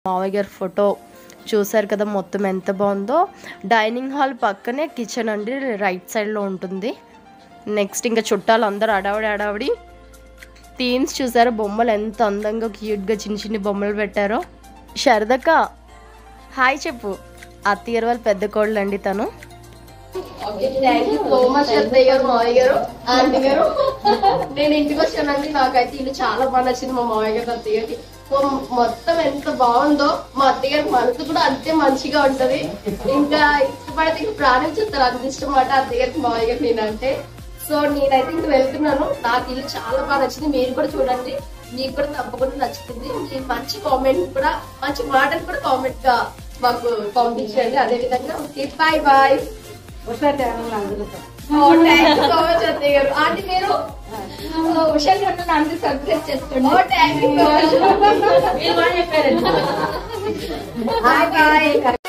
మావయ్య గారి ఫోటో చూసారు కదా మొత్తం ఎంత బాగుందో డైనింగ్ హాల్ పక్కనే కిచెన్ అండి రైట్ సైడ్లో ఉంటుంది నెక్స్ట్ ఇంకా చుట్టాలు అందరూ అడావిడి అడావిడి థీమ్స్ చూసారా బొమ్మలు ఎంత అందంగా క్యూట్గా చిన్న చిన్న బొమ్మలు పెట్టారో శరదక్క హాయ్ చెప్పు అత్తయ్య వాళ్ళ పెద్ద కోళ్ళు అండి తను థ్యాంక్ యూ సో మచ్ అత్తయ్య గారు మావయ్య గారు ఆంటీ గారు నేను ఇంటికి వచ్చానండి నాకైతే ఇల్లు చాలా బాగా నచ్చింది మా మావయ్య గారు అత్తయ్య గారికి ఓ మొత్తం ఎంత బాగుందో మా అత్తయ్య గారి మనసు కూడా అంతే మంచిగా ఉంటది ఇంకా ఇష్టపడితే ఇంకా ప్రాణం చెప్తారు అంత ఇష్టం మాట అత్తయ్య గారికి మావయ్య గారు నేనంటే సో నేనైతే ఇంక వెళ్తున్నాను నాకు ఇల్లు చాలా బాగా నచ్చింది మీరు కూడా చూడండి మీకు కూడా తప్పకుండా నచ్చుతుంది మీ మంచి కామెంట్ కూడా మంచి మాటలు కూడా కామెంట్ గా మాకు పంపించండి అదే విధంగా ఓకే బాయ్ బాయ్ అత్తయ్య గారు ఆంటీ మీరు ఉషా గారు అందరూ సబ్స్క్రైబ్ చేసుకోండి ఓ థ్యాంక్ యూ బాయ్ బాయ్